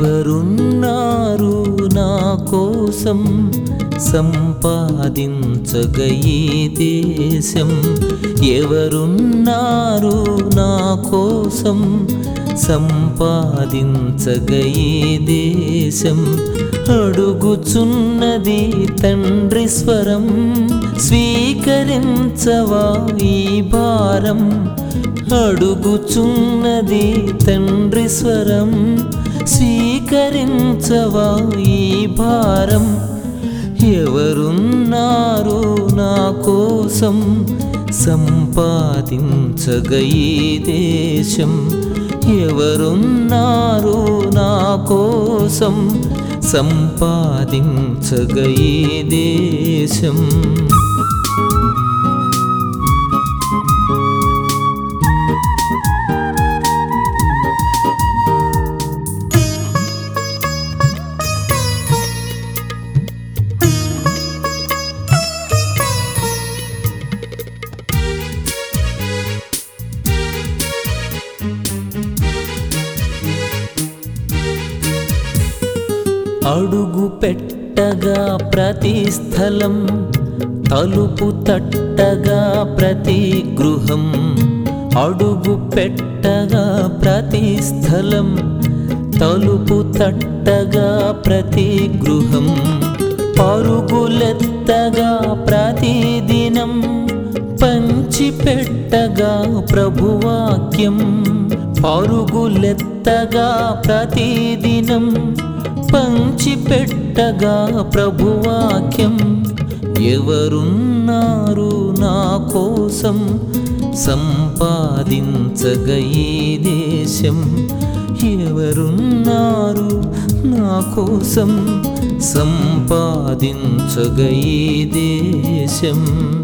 ఎవరున్నారు నా కోసం సంపాదించగ ఈ దేశం ఎవరున్నారు నా కోసం సంపాదించగ ఈ దేశం అడుగుచున్నది తండ్రి స్వరం స్వీకరించవా ఈ భారం అడుగుచున్నది తండ్రి స్వరం స్వీకరించవా ఈ భారం ఎవరున్నారు నా కోసం సంపాదించగ ఈ దేశం ఎవరున్నారు నా కోసం సంపాదించగ ఈ దేశం అడుగు పెట్టగా ప్రతి స్థలం తలుపు తట్టగా ప్రతి గృహం అడుగు పెట్టగా ప్రతి స్థలం తలుపు తట్టగా ప్రతి గృహం పరుగులెత్తగా ప్రతిదినం పంచిపెట్టగా ప్రభువాక్యం పరుగులెత్తగా ప్రతిదినం పంచిపెట్టగా ప్రభువాక్యం ఎవరున్నారు నా కోసం సంపాదించగ ఈ దేశం ఎవరున్నారు నా కోసం సంపాదించగ ఈ దేశం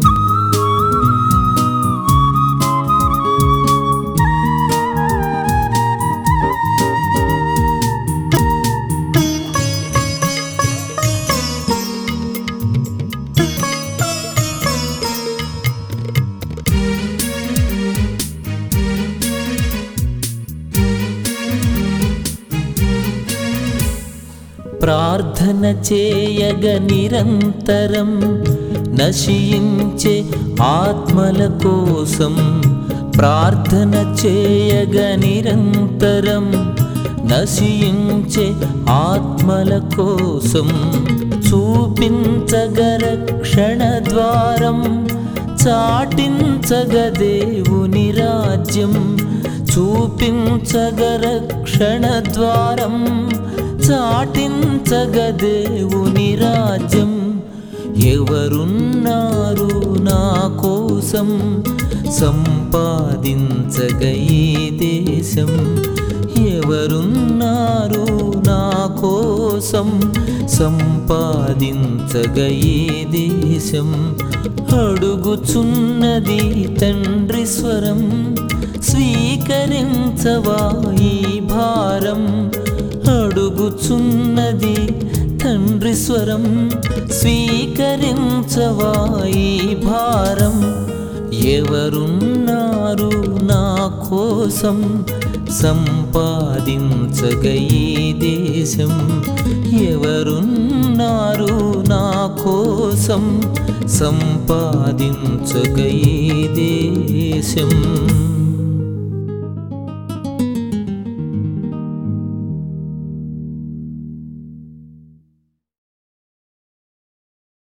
ప్రార్థన చేయగ నిరంతరం నశించే ఆత్మల కోసం ప్రార్థన చేయగ నిరంతరం నశించే ఆత్మల కోసం చూపించగ రక్షణ ద్వారం చాటించగ దేవుని రాజ్యం చూపించగ రక్షణ ద్వారం చాటించగ దేవుని రాజ్యం ఎవరున్నారు నా కోసం సంపాదించగ ఈ దేశం ఎవరున్నారు నా కోసం సంపాదించగ ఈ దేశం అడుగుచున్నది తండ్రి స్వరం స్వీకరించవా ఈ భారం అడుగుచున్నది తండ్రి స్వరం స్వీకరించవా ఈ భారం ఎవరున్నారు నా కోసం సంపాదించగ ఈ దేశం ఎవరున్నారు నా కోసం సంపాదించగ ఈ దేశం